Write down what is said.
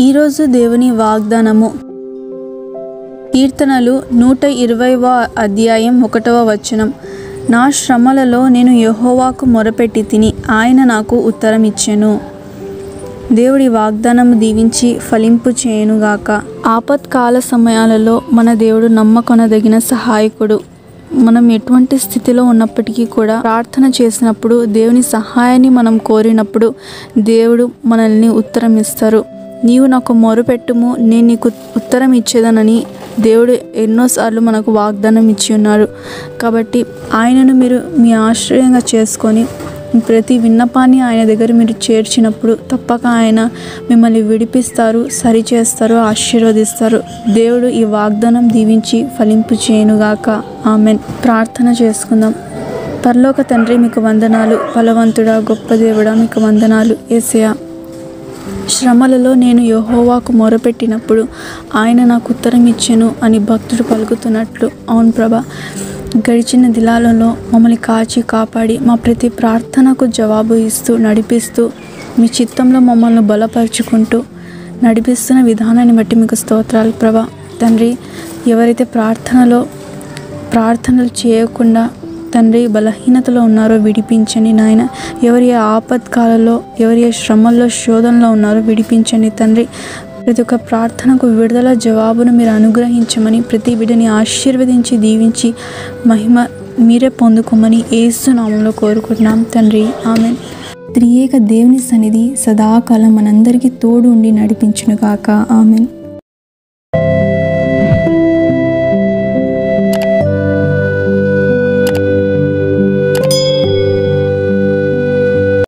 ఈరోజు దేవుని వాగ్దానము కీర్తనలు నూట ఇరవైవ అధ్యాయం ఒకటవ వచనం నా శ్రమలలో నేను యెహోవాకు మొరపెట్టి తిని ఆయన నాకు ఉత్తరం ఇచ్చెను దేవుడి వాగ్దానము దీవించి ఫలింపు చేయునుగాక ఆపత్కాల సమయాలలో మన దేవుడు నమ్మకొనదగిన సహాయకుడు మనం ఎటువంటి స్థితిలో ఉన్నప్పటికీ కూడా ప్రార్థన చేసినప్పుడు దేవుని సహాయాన్ని మనం కోరినప్పుడు దేవుడు మనల్ని ఉత్తరం ఇస్తారు నీవు నాకు మొరుపెట్టుము నేను నీకు ఉత్తరం ఇచ్చేదనని దేవుడు ఎన్నోసార్లు మనకు వాగ్దానం ఇచ్చి ఉన్నారు కాబట్టి ఆయనను మీరు మీ ఆశ్రయంగా చేసుకొని ప్రతి విన్నపాన్ని ఆయన దగ్గర మీరు చేర్చినప్పుడు తప్పక ఆయన మిమ్మల్ని విడిపిస్తారు సరిచేస్తారు ఆశీర్వదిస్తారు దేవుడు ఈ వాగ్దానం దీవించి ఫలింపు చేయనుగాక ఆమెన్ ప్రార్థన చేసుకుందాం పరలోక తండ్రి మీకు వందనాలు బలవంతుడా గొప్ప దేవుడా మీకు వందనాలు ఏసయా శ్రమలలో నేను యెహోవాకు మొరపెట్టినప్పుడు ఆయన నాకు ఉత్తరం ఇచ్చెను అని భక్తుడు పలుకుతున్నట్లు అవును ప్రభా గడిచిన దినాలలో మమ్మల్ని కాచి కాపాడి మా ప్రతి ప్రార్థనకు జవాబు ఇస్తూ నడిపిస్తూ మీ చిత్తంలో మమ్మల్ని బలపరుచుకుంటూ నడిపిస్తున్న విధానాన్ని బట్టి మీకు స్తోత్రాలు ప్రభా తండ్రి ఎవరైతే ప్రార్థనలో ప్రార్థనలు చేయకుండా తండ్రి బలహీనతలో ఉన్నారో విడిపించండి నాయన ఎవరి ఆపత్కాలలో ఎవరి శ్రమల్లో శోధనలో ఉన్నారో విడిపించండి తండ్రి ప్రతి ఒక్క ప్రార్థనకు విడుదల జవాబును మీరు అనుగ్రహించమని ప్రతి బిడ్డని ఆశీర్వదించి దీవించి మహిమ మీరే పొందుకోమని ఏసునామంలో కోరుకుంటున్నాం తండ్రి ఆమె త్రియేక దేవుని సన్నిధి సదాకాలం మనందరికీ తోడు ఉండి నడిపించునుగాక ఆమెన్